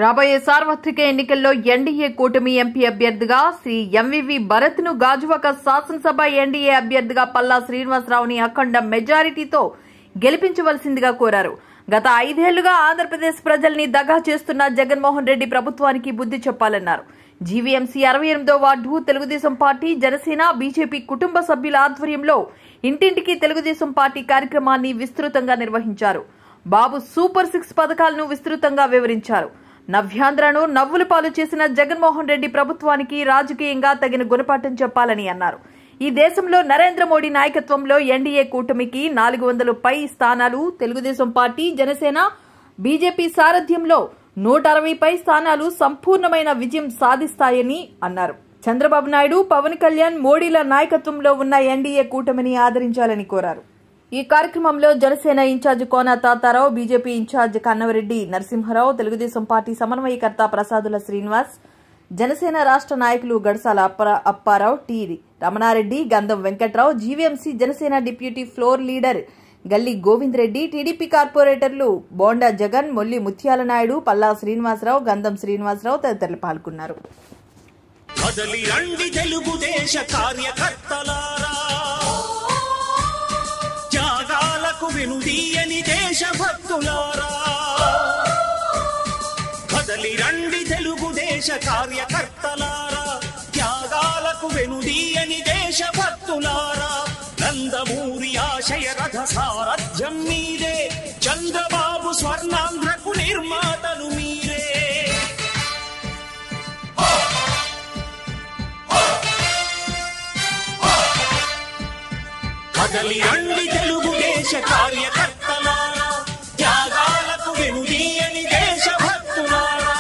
రాబోయే సార్వత్రిక ఎన్నికల్లో ఎన్డీఏ కూటమి ఎంపీ అభ్యర్థిగా శ్రీ ఎంవివి భరత్ ను గాజువాక శాసనసభ ఎన్డీఏ అభ్యర్థిగా పల్లా శ్రీనివాసరావుని అఖండ మెజారిటీతో గెలిపించవలసిందిగా కోరారు గత ఐదేళ్లుగా ఆంధ్రప్రదేశ్ ప్రజల్ని దగా చేస్తున్న జగన్మోహన్ రెడ్డి ప్రభుత్వానికి బుద్ధి చెప్పాలన్నారు జీవీఎంసీ అరవై ఎనిమిదో ward Telugu Desam party Janasena BJP కుటుంబ సభ్యుల ఆధ్వర్యంలో ఇంటింటికి తెలుగుదేశం పార్టీ కార్యక్రమాన్ని విస్తృతంగా నిర్వహించారు బాబు సూపర్ సిక్స్ పథకాలను విస్తృతంగా వివరించారు నవ్యాంధ్రను నవ్వుల పాలు చేసిన జగన్మోహన్ రెడ్డి ప్రభుత్వానికి రాజకీయంగా తగిన గుణపాఠం చెప్పాలని అన్నారు ఈ దేశంలో నరేంద్ర మోడీ నాయకత్వంలో ఎన్డీఏ కూటమికి నాలుగు వందల పై స్థానాలు తెలుగుదేశం పార్టీ జనసేన బీజేపీ సారథ్యంలో నూట అరవై పై స్థానాలు సంపూర్ణమైన విజయం సాధిస్తాయని అన్నారు చంద్రబాబు నాయుడు పవన్ కళ్యాణ్ మోడీల నాయకత్వంలో ఉన్న ఎన్డీఏ కూటమిని ఆదరించాలని కోరారు ఈ కార్యక్రమంలో Janasena incharge Kona Tatarao BJP incharge Kannava Reddy Narasimha Rao Telugu Desam party సమన్వయకర్త ప్రసాదుల శ్రీనివాస్ జనసేన రాష్ట్ర నాయకులు గడసాల అప్పర- Apparao T Ramana Reddy Gandham Venkatrao GVMC Janasena deputy floor leader Galli Govind Reddy TDP కార్పొరేటర్లు బోండా జగన్ మొల్లి ముత్యాల నాయుడు పల్లా శ్రీనివాసరావు గంధం శ్రీనివాసరావు తదితరులు పాల్గొన్నారు కదలి రండి తెలుగుదేశ కార్యకర్తలారా త్యాగాలకు వెనుదీయని దేశభక్తులారా కదలి రండి తెలుగుదేశ కార్యకర్తలారా త్యాగాలకు వెనుదీయని దేశభక్తులారా నందమూరి ఆశయ రథ సారథ్యం మీరే చంద్రబాబు స్వర్ణాంధ్రకు నిర్మాతలు మీరే కదలి రండి తెలుగుదేశ కార్యకర్తలారా త్యాగాలకు వెనుదీయని దేశభక్తులారా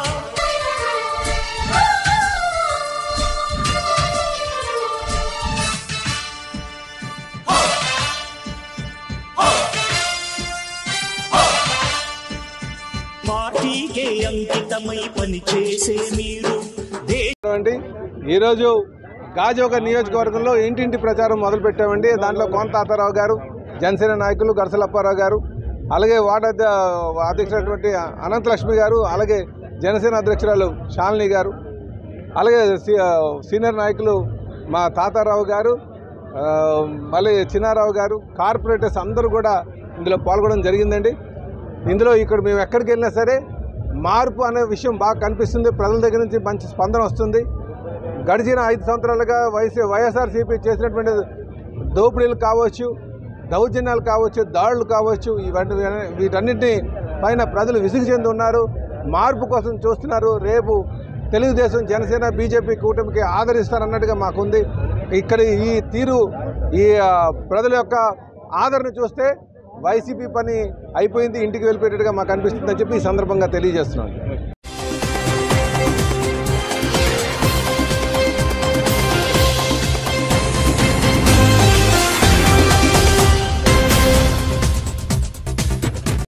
పార్టీకే అంకితమై పనిచేసే మీరు దేశ అండి ఈరోజు గాజోగ నియోజకవర్గంలో ఇంటింటి ప్రచారం మొదలు పెట్టామండి దాంట్లో కోన తాతారావు గారు జనసేన నాయకులు గరసలప్పారావు గారు అలాగే వార్డు అధ్య- అధ్యక్షుడైనటువంటి అనంతలక్ష్మి గారు అలాగే జనసేన అధ్యక్షురాలు శాలిని గారు అలాగే సీ- సీనియర్ నాయకులు మా తాతారావు గారు ఆ, మళ్ళీ చిన్నారావు గారు కార్పొరేటర్స్ అందరూ కూడా ఇందులో పాల్గొనడం జరిగిందండి ఇందులో ఇక్కడ మేము ఎక్కడికి వెళ్ళినా సరే మార్పు అనే విషయం బాగా కనిపిస్తుంది ప్రజల దగ్గర నుంచి మంచి స్పందన వస్తుంది గడిచిన ఐదు సంవత్సరాలుగా వైసీ వైఎస్ఆర్సీపీ చేసినటువంటి దోపిడీలు కావచ్చు దౌర్జన్యాలు కావచ్చు దాడులు కావచ్చు ఇవన్నీ వీటన్నిటిని పైన ప్రజలు విసుగు చెంది ఉన్నారు మార్పు కోసం చూస్తున్నారు రేపు తెలుగుదేశం జనసేన బీజేపీ కూటమికి ఆదరిస్తారన్నట్టుగా మాకుంది ఇక్కడ ఈ తీరు ఈ ఆ, ప్రజల యొక్క ఆదరణ చూస్తే వైసీపీ పని అయిపోయింది ఇంటికి వెళ్ళిపోయేటట్టుగా మాకు అనిపిస్తుందని చెప్పి ఈ సందర్భంగా తెలియజేస్తున్నాను